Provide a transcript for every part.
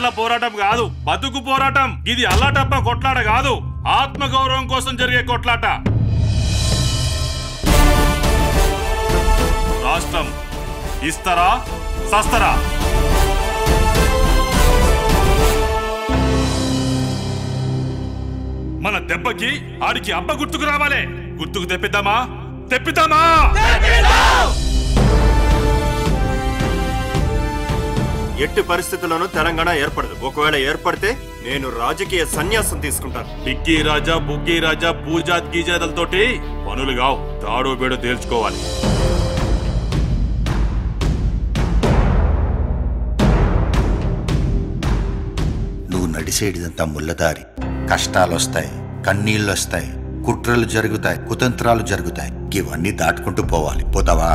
ఎన్నికల పోరాటం కాదు బతుకు పోరాటం ఇది అల్లాటప్ప కొట్లాట కాదు ఆత్మగౌరవం కోసం జరిగే కొట్లాట రాష్ట్రం ఇస్తారా సస్తరా మన దెబ్బకి ఆడికి అబ్బ గుర్తుకు రావాలే గుర్తుకు తెప్పిద్దామా తెప్పిద్దామా ఎట్టి పరిస్థితుల్లోనూ తెలంగాణ ఏర్పడదు ఒకవేళ ఏర్పడితే నేను రాజకీయ సన్యాసం తీసుకుంటాను బిక్కీ రాజా బుగ్గీ రాజా పూజాత్ గీజాదలతోటి పనులు కావు తాడో బేడో తేల్చుకోవాలి నువ్వు నడిసేటిదంతా ముళ్ళదారి కష్టాలొస్తాయి కన్నీళ్ళొస్తాయి కుట్రలు జరుగుతాయి కుతంత్రాలు జరుగుతాయి ఇవన్నీ దాటుకుంటూ పోవాలి పోతావా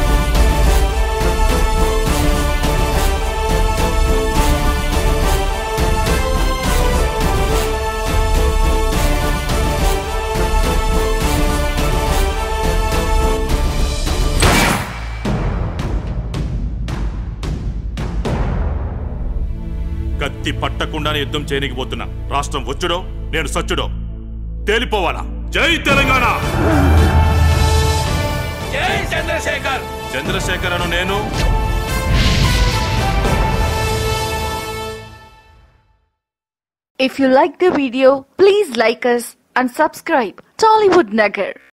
కత్తి పట్టకుండానే యుద్ధం చేయనికిపోతున్నా రాష్ట్రం వచ్చుడో నేను సచ్చుడో తేలిపోవాలా జై తెలంగాణ జై చంద్రశేఖర్ చంద్రశేఖర్ అను నేను If you like the video, please like us and subscribe Tollywood Nagar.